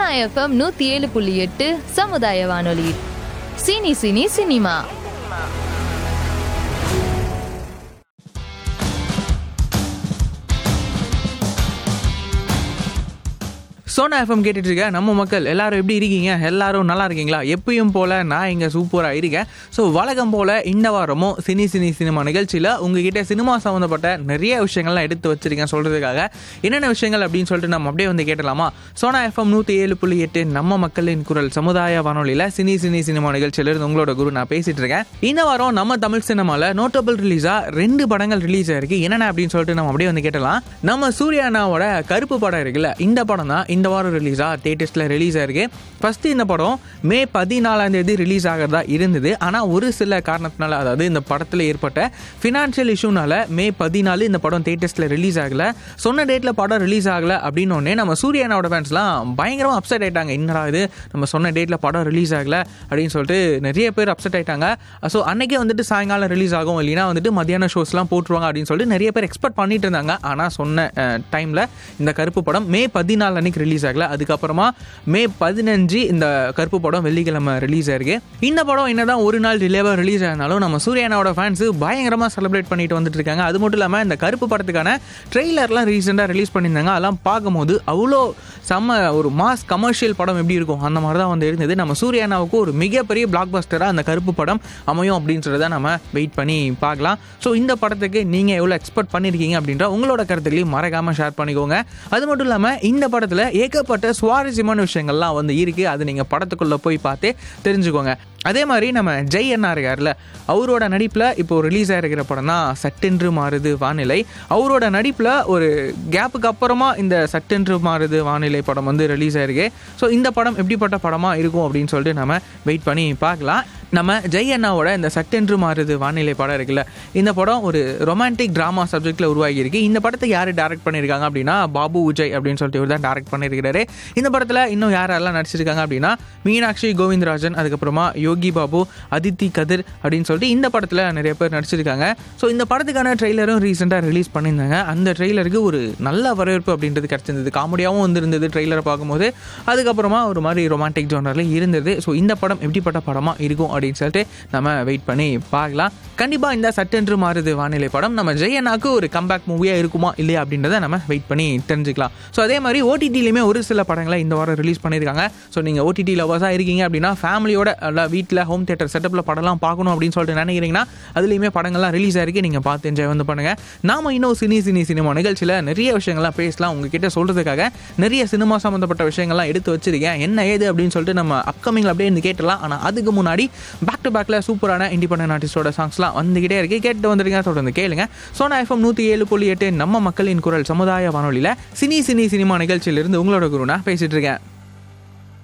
FM நூத்தி ஏழு புள்ளி எட்டு சமுதாய வானொலி cine cine cinema Sona FM கேட்டுட்டு இருக்க நம்ம மக்கள் எல்லாரும் எப்படி இருக்கீங்க எல்லாரும் நல்லா இருக்கீங்களா எப்பயும் போல நான் இங்கே சூப்பராக இருக்கேன் ஸோ வழக்கம் போல இந்த வாரமும் சினி சினி சினிமா நிகழ்ச்சியில் உங்ககிட்ட சினிமா சம்மந்தப்பட்ட நிறைய விஷயங்கள்லாம் எடுத்து வச்சிருக்கேன் சொல்கிறதுக்காக என்னென்ன விஷயங்கள் அப்படின்னு சொல்லிட்டு நம்ம அப்படியே வந்து கேட்டலாமா சோனா எஃப்எம் நூற்றி ஏழு புள்ளி எட்டு நம்ம மக்களின் குரல் சமுதாய வானொலியில் சினி சினி சினிமா நிகழ்ச்சியிலிருந்து உங்களோட குரு நான் பேசிட்டு இருக்கேன் இந்த வாரம் நம்ம தமிழ் சினிமாவில் நோட்டபிள் ரிலீஸாக ரெண்டு படங்கள் ரிலீஸ் ஆயிருக்கு என்னென்ன அப்படின்னு சொல்லிட்டு நம்ம அப்படியே வந்து கேட்டலாம் நம்ம சூர்யா அண்ணாவோட கருப்பு படம் இருக்குல்ல இந்த படம் தான் இந்த வாரம் ரிலீஸாக தேட்டர்ஸில் ரிலீஸ் ஆயிருக்கு ஃபஸ்ட்டு இந்த படம் மே பதினாலாம் தேதி ரிலீஸ் ஆகிறதா இருந்தது ஆனால் ஒரு சில காரணத்தினால அதாவது இந்த படத்தில் ஏற்பட்ட ஃபினான்ஷியல் இஷ்யூனால மே பதினாலு இந்த படம் தேட்டர்ஸில் ரிலீஸ் ஆகலை சொன்ன டேட்டில் படம் ரிலீஸ் ஆகலை அப்படின்னு உடனே நம்ம சூர்யா அண்ணாவோட ஃபேன்ஸ்லாம் பயங்கரமாக அப்செட் ஆயிட்டாங்க என்னடா இது நம்ம சொன்ன டேட்டில் படம் ரிலீஸ் ஆகலை அப்படின்னு சொல்லிட்டு நிறைய பேர் அப்செட் ஆயிட்டாங்க ஸோ அன்னைக்கே வந்துட்டு சாயங்காலம் ரிலீஸ் ஆகும் இல்லைன்னா வந்துட்டு மத்தியான ஷோஸ்லாம் போட்டுருவாங்க அப்படின்னு சொல்லிட்டு நிறைய பேர் எக்ஸ்பெக்ட் பண்ணிட்டு இருந்தாங்க ஆனால் சொன்ன டைமில் இந்த கருப்பு படம் மே பதினாலு அன்னைக்கு ரிலீஸ் ஆகல அதுக்கப்புறமா மே பதினஞ்சு இந்த கருப்பு படம் வெள்ளிக்கிழமை ரிலீஸ் ஆயிருக்கு இந்த படம் என்னதான் ஒரு நாள் டிலேவாக ரிலீஸ் ஆனாலும் நம்ம சூர்யானாவோட ஃபேன்ஸ் பயங்கரமாக செலிப்ரேட் பண்ணிட்டு வந்துட்டு இருக்காங்க அது மட்டும் இல்லாமல் இந்த கருப்பு படத்துக்கான ட்ரெய்லர்லாம் ரீசெண்டாக ரிலீஸ் பண்ணியிருந்தாங்க அதெல்லாம் பார்க்கும்போது அவ்வளோ செம்ம ஒரு மாஸ் கமர்ஷியல் படம் எப்படி இருக்கும் அந்த மாதிரி தான் வந்து இருந்தது நம்ம சூர்யானாவுக்கு ஒரு மிகப்பெரிய பிளாக் பஸ்டராக அந்த கருப்பு படம் அமையும் அப்படின்னு சொல்லி தான் நம்ம வெயிட் பண்ணி பார்க்கலாம் ஸோ இந்த படத்துக்கு நீங்கள் எவ்வளோ எக்ஸ்பெக்ட் பண்ணியிருக்கீங்க அப்படின்ற உங்களோட கருத்துக்களையும் மறக்காமல் ஷேர் பண்ணிக்கோங்க அது மட்டும் இல்லாமல் இந்த படத்தில் ஏகப்பட்ட சுவாரஸ்யமான விஷயங்கள்லாம் வந்து இருக்குது அது நீங்கள் படத்துக்குள்ளே போய் பார்த்து தெரிஞ்சுக்கோங்க அதே மாதிரி நம்ம ஜெய் அண்ணா இருக்கார்ல அவரோட நடிப்பில் இப்போ ரிலீஸ் ஆகிருக்கிற படம் தான் சட்டென்று மாறுது வானிலை அவரோட நடிப்பில் ஒரு கேப்புக்கு அப்புறமா இந்த சட்டென்று மாறுது வானிலை படம் வந்து ரிலீஸ் ஆயிருக்கு ஸோ இந்த படம் எப்படிப்பட்ட படமாக இருக்கும் அப்படின்னு சொல்லிட்டு நம்ம வெயிட் பண்ணி பார்க்கலாம் நம்ம ஜெய் அண்ணாவோட இந்த சட்டென்று மாறுது வானிலை படம் இருக்குல்ல இந்த படம் ஒரு ரொமான்டிக் ட்ராமா சப்ஜெக்டில் உருவாகியிருக்கு இந்த படத்தை யார் டேரக்ட் பண்ணியிருக்காங்க அப்படின்னா பாபு விஜய் அப்படின்னு சொல்லிட்டு இவர் தான் டேரக்ட் பண்ணியிருக்கிறாரு இந்த படத்தில் இன்னும் யாரெல்லாம் நடிச்சிருக்காங்க அப்படின்னா மீனாட்சி கோவிந்தராஜன் அதுக்கப்புறமா யோகி பாபு அதித்தி கதிர் அப்படின்னு சொல்லிட்டு இந்த படத்தில் நிறைய பேர் நடிச்சிருக்காங்க ஸோ இந்த படத்துக்கான ட்ரெய்லரும் ரீசெண்டாக ரிலீஸ் பண்ணியிருந்தாங்க அந்த ட்ரெய்லருக்கு ஒரு நல்ல வரவேற்பு அப்படின்றது கிடச்சிருந்தது காமெடியாகவும் வந்திருந்தது ட்ரெய்லரை பார்க்கும்போது அதுக்கப்புறமா ஒரு மாதிரி ரொமான்டிக் ஜோனரில் இருந்தது ஸோ இந்த படம் எப்படிப்பட்ட படமாக இருக்கும் அப்படின்னு சொல்லிட்டு நம்ம வெயிட் பண்ணி பார்க்கலாம் கண்டிப்பாக இந்த சட்டென்று மாறுது வானிலை படம் நம்ம ஜெயனாக்கு ஒரு கம்பேக் மூவியாக இருக்குமா இல்லையா அப்படின்றத நம்ம வெயிட் பண்ணி தெரிஞ்சுக்கலாம் ஸோ அதே மாதிரி ஓடிடிலையுமே ஒரு சில படங்களை இந்த வாரம் ரிலீஸ் பண்ணியிருக்காங்க ஸோ நீங்கள் ஓடிடி லவர்ஸாக இருக்கீங்க அப்படின்னா ஃபேமிலியோட இல்லை வீட்டில் ஹோம் தேட்டர் செட்டப்பில் படம்லாம் பார்க்கணும் அப்படின்னு சொல்லிட்டு நினைக்கிறீங்கன்னா அதுலேயுமே படங்கள்லாம் ரிலீஸ் ஆயிருக்கு நீங்கள் பார்த்து என்ஜாய் வந்து பண்ணுங்கள் நாம இன்னும் சினி சினி சினிமா நிகழ்ச்சியில் நிறைய விஷயங்கள்லாம் பேசலாம் உங்ககிட்ட சொல்கிறதுக்காக நிறைய சினிமா சம்மந்தப்பட்ட விஷயங்கள்லாம் எடுத்து வச்சிருக்கேன் என்ன ஏது அப்படின்னு சொல்லிட்டு நம்ம அப்கமிங்கில் அப்படியே இருந்து கேட்டலாம் ஆனால் அதுக்கு முன்னாடி பேக் டு பேக்கில் சூப்பரான இண்டிபெண்டன்ட் ஆர்டிஸ்டோட சாங்ஸ்லாம் வந்துகிட்டே இருக்கு கேட்டு வந்துருங்க தொடர்ந்து கேளுங்க சோனா எஃப்எம் நூற்றி ஏழு புள்ளி எட்டு நம்ம மக்களின் குரல் சமுதாய வானொலியில் சினி சினி சினிமா நிகழ்ச்சியிலிருந்து உங்களோட குரு நான் பேசிட்டு இருக்கேன்